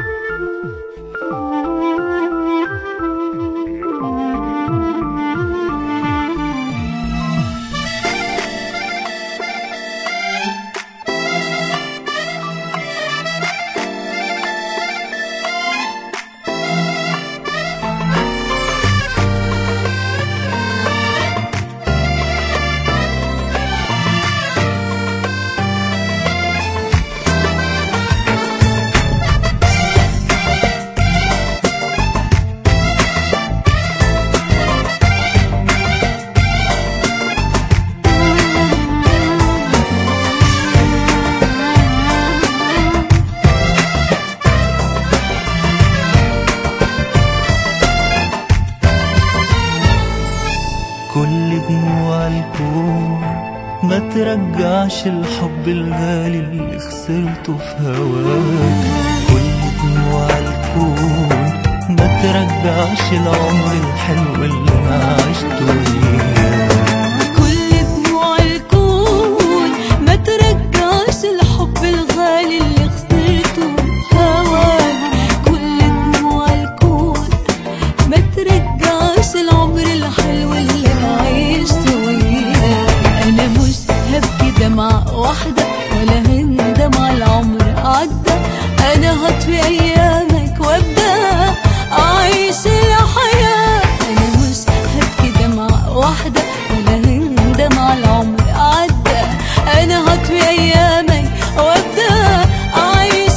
كل دموع الكون ما ترجعش الحب الغالي اللي خسرته في هواك كل دموع الكون ما ترجعش العمر الحلو اللي انا عشته وياك كل دموع الكون ما ترجعش الحب الغالي اللي خسرته في هواك كل دموع الكون ما ترجعش العمر الحلو اللي انا عشته وياك انا مش هبكي دمعة واحدة ولا هندم على العمر عدى انا هطوي ايامك وابدا اعيش الحياة انا مش هبكي دمعة واحدة ولا هندم على العمر عدى انا هطوي ايامك وابدا اعيش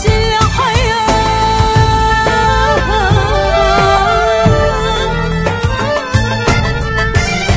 الحياة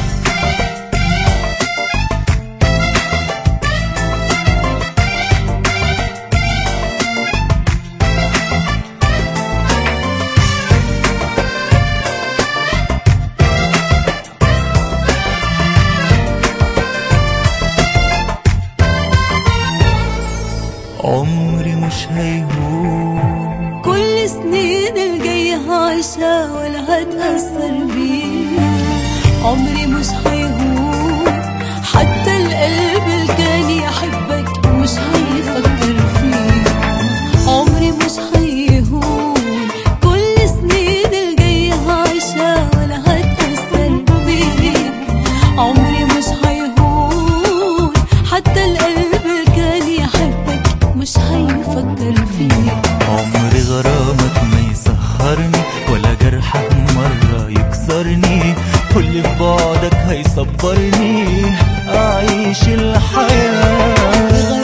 عمري مش هيهون كل سنين الجاية هعيشها ولا هتأثر بيها عمري مش هيهون حتى القلب اللي كان يحبك مش هيفكر فيك عمري مش هيهون كل سنين الجاية هعيشها ولا هتأثر بيك عمري مش هيهون حتى القلب اللي كان يحبك مش هيفكر فيك عمر غرامك ما يسهرني ولا جرحك مرة يكسرني كل في بعدك هيصبرني أعيش الحياة